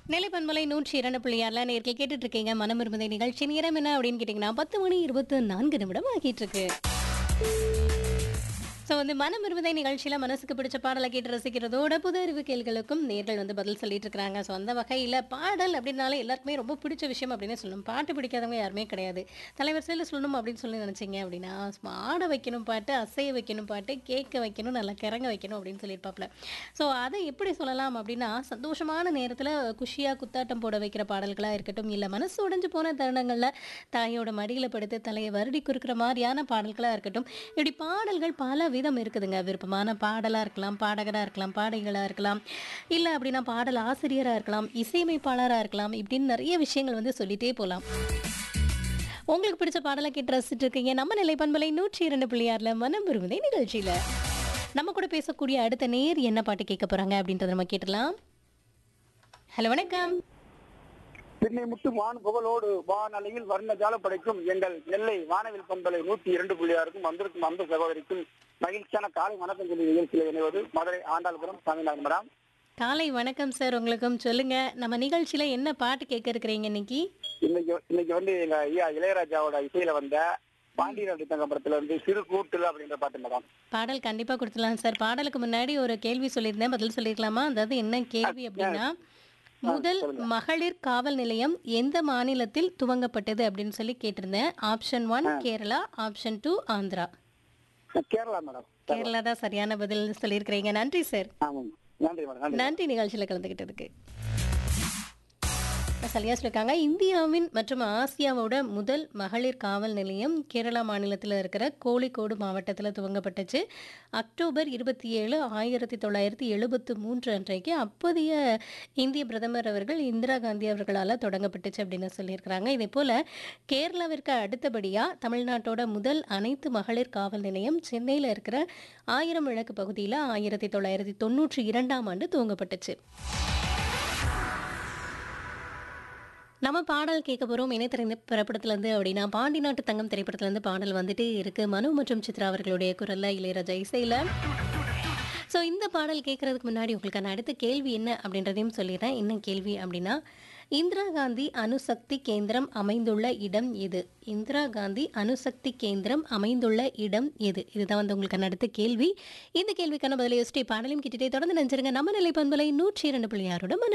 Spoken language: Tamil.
நிலைப்பன்மலை நூற்றி இரண்டு புள்ளியார்ல நேர்கள் கேட்டுட்டு இருக்கீங்க மனம் இருந்ததை நிகழ்ச்சி நேரம் என்ன அப்படின்னு கேட்டிங்கன்னா பத்து மணி இருபத்து நான்கு நிமிடம் ஆகிட்டு இருக்கு ஸோ வந்து மனம் இருவதை நிகழ்ச்சியில் மனசுக்கு பிடிச்ச பாடலை கேட்டு ரசிக்கிறதோட புது அறிவு கேள்விகளுக்கும் நேர்கள் வந்து பதில் சொல்லிட்டு இருக்காங்க ஸோ அந்த வகையில் பாடல் அப்படின்னாலே எல்லாருக்குமே ரொம்ப பிடிச்ச விஷயம் அப்படின்னு சொல்லணும் பாட்டு பிடிக்காதவங்க யாருமே கிடையாது தலைவரிசையில் சொல்லணும் அப்படின்னு சொல்லி நினச்சிங்க அப்படின்னா சும்மா ஆட வைக்கணும் பாட்டு அசைய வைக்கணும் பாட்டு கேட்க வைக்கணும் நல்லா கிறங்க வைக்கணும் அப்படின்னு சொல்லியிருப்பாப்புல ஸோ அதை எப்படி சொல்லலாம் அப்படின்னா சந்தோஷமான நேரத்தில் குஷியாக குத்தாட்டம் போட வைக்கிற பாடல்களாக இருக்கட்டும் இல்லை மனசு உடைஞ்சு போன தருணங்களில் தாயோட மடியில் படுத்து தலையை வருடி குறுக்கிற மாதிரியான பாடல்களாக இருக்கட்டும் இப்படி பாடல்கள் பல விதம் இருக்குதுங்க விருப்பமான பாடலாக இருக்கலாம் பாடகராக இருக்கலாம் பாடகிகளாக இருக்கலாம் இல்லை அப்படின்னா பாடல் ஆசிரியராக இருக்கலாம் இசையமைப்பாளராக இருக்கலாம் இப்படின்னு நிறைய விஷயங்கள் வந்து சொல்லிட்டே போகலாம் உங்களுக்கு பிடிச்ச பாடலை கேட்டு ரசிச்சுட்டு இருக்கீங்க நம்ம நிலை பண்பலை நூற்றி இரண்டு புள்ளியாரில் மனம் விரும்புதை நிகழ்ச்சியில் நம்ம கூட பேசக்கூடிய அடுத்த நேர் என்ன பாட்டு கேட்க போகிறாங்க அப்படின்றத நம்ம கேட்டலாம் ஹலோ வணக்கம் பின்னை முட்டு வான் புகழோடு வானலையில் வர்ண ஜால படைக்கும் எங்கள் நெல்லை வானவில் பண்பலை நூத்தி இரண்டு புள்ளியாருக்கும் வந்திருக்கும் அன்பு சகோதரிக்கும் மகிழ்ச்சியான காலை வணக்கம் சொல்லி நிகழ்ச்சியில் இணைவது மதுரை ஆண்டாள்புரம் சாமிநாதன் மேடம் காலை வணக்கம் சார் உங்களுக்கும் சொல்லுங்க நம்ம நிகழ்ச்சியில என்ன பாட்டு கேட்க இருக்கிறீங்க இன்னைக்கு இன்னைக்கு இன்னைக்கு வந்து எங்க ஐயா இளையராஜாவோட இசையில வந்த பாண்டியநாடு தங்கம்பரத்துல இருந்து சிறு கூட்டுல அப்படின்ற பாட்டு மேடம் பாடல் கண்டிப்பா கொடுத்துடலாம் சார் பாடலுக்கு முன்னாடி ஒரு கேள்வி சொல்லியிருந்தேன் பதில் சொல்லிருக்கலாமா அதாவது என்ன கேள்வி அப்படின்னா முதல் மகளிர் காவல் நிலையம் எந்த மாநிலத்தில் துவங்கப்பட்டது அப்படின்னு சொல்லி கேட்டிருந்தேன் option one Kerala option two Andhra Kerala madam Kerala தான் சரியான பதில் சொல்லியிருக்கிறீங்க நன்றி சார் ஆமாம் நன்றி மேடம் நன்றி நன்றி நிகழ்ச்சியில் கலந்துக்கிட்டதுக்கு சரியா சொல்லியிருக்காங்க இந்தியாவின் மற்றும் ஆசியாவோட முதல் மகளிர் காவல் நிலையம் கேரளா மாநிலத்தில் இருக்கிற கோழிக்கோடு மாவட்டத்தில் துவங்கப்பட்டுச்சு அக்டோபர் இருபத்தி ஏழு ஆயிரத்தி தொள்ளாயிரத்தி எழுபத்து மூன்று அன்றைக்கு அப்போதைய இந்திய பிரதமர் அவர்கள் இந்திரா காந்தி அவர்களால் தொடங்கப்பட்டுச்சு அப்படின்னு சொல்லியிருக்கிறாங்க இதே போல் கேரளாவிற்கு அடுத்தபடியாக தமிழ்நாட்டோட முதல் அனைத்து மகளிர் காவல் நிலையம் சென்னையில் இருக்கிற ஆயிரம் விளக்கு பகுதியில் ஆயிரத்தி தொள்ளாயிரத்தி தொண்ணூற்றி இரண்டாம் ஆண்டு துவங்கப்பட்டுச்சு நம்ம பாடல் கேட்க போகிறோம் இணை திரைப்படத்துலேருந்து அப்படின்னா பாண்டி நாட்டு தங்கம் திரைப்படத்துலேருந்து பாடல் வந்துட்டு இருக்கு மனு மற்றும் சித்ரா அவர்களுடைய குரல்ல இளையராஜா இசையில் ஸோ இந்த பாடல் கேட்கறதுக்கு முன்னாடி உங்களுக்கான அடுத்த கேள்வி என்ன அப்படின்றதையும் சொல்லிடுறேன் என்ன கேள்வி அப்படின்னா இந்திரா காந்தி அணுசக்தி கேந்திரம் அமைந்துள்ள இடம் எது இந்திரா காந்தி அணுசக்தி கேந்திரம் அமைந்துள்ள இடம் எது இதுதான் வந்து உங்களுக்கான அடுத்த கேள்வி இந்த கேள்விக்கான பதிலை யோசிச்சு பாடலையும் கேட்டுட்டே தொடர்ந்து நினைச்சிருங்க நம்ம நிலை பண்பலை நூற்றி இரண்டு புள்ளி ஆறோட மன